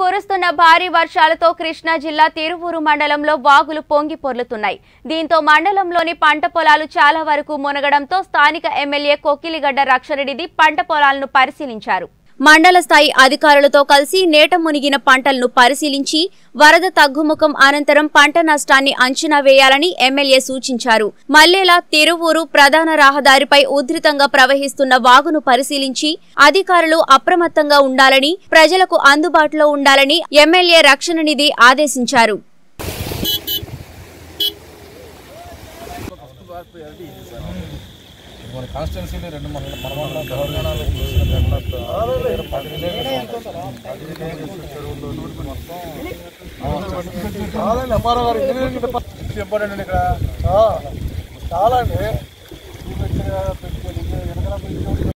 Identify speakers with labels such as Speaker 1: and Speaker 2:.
Speaker 1: కురుస్తున్న భారీ వర్షాలతో కృష్ణా జిల్లా తిరువూరు మండలంలో వాగులు పొంగి పొర్లుతున్నాయి దీంతో మండలంలోని పంట పొలాలు చాలా వరకు మునగడంతో స్థానిక ఎమ్మెల్యే కొక్కిలిగడ్డ రక్షణనిధి పంట పొలాలను పరిశీలించారు మండల స్థాయి అధికారులతో కలిసి నేట మునిగిన పంటలను పరిశీలించి వరద తగ్గుముఖం అనంతరం పంట నష్టాన్ని అంచనా వేయాలని ఎమ్మెల్యే సూచించారు మల్లేల తిరువూరు ప్రధాన రహదారిపై ఉధృతంగా ప్రవహిస్తున్న వాగును పరిశీలించి అధికారులు అప్రమత్తంగా ఉండాలని ప్రజలకు అందుబాటులో ఉండాలని ఎమ్మెల్యే రక్షణ నిధి ఆదేశించారు
Speaker 2: మన కాన్స్టిట్యున్సీలో రెండు మన మన మండలం తెలంగాణలో చూసిన తెలంగాణ పది విలేజ్లు పది విలేజ్లు చెరువులు నూరు మొత్తం
Speaker 3: కాదండి ఎంఆర్ఓ గారు ఇంజనీరింగ్
Speaker 2: ఇది ఇంపార్టెంట్ అండి ఇక్కడ
Speaker 3: చాలా అండి చూపించిన పెట్టుకోండి వెనకాల పెట్టుకోండి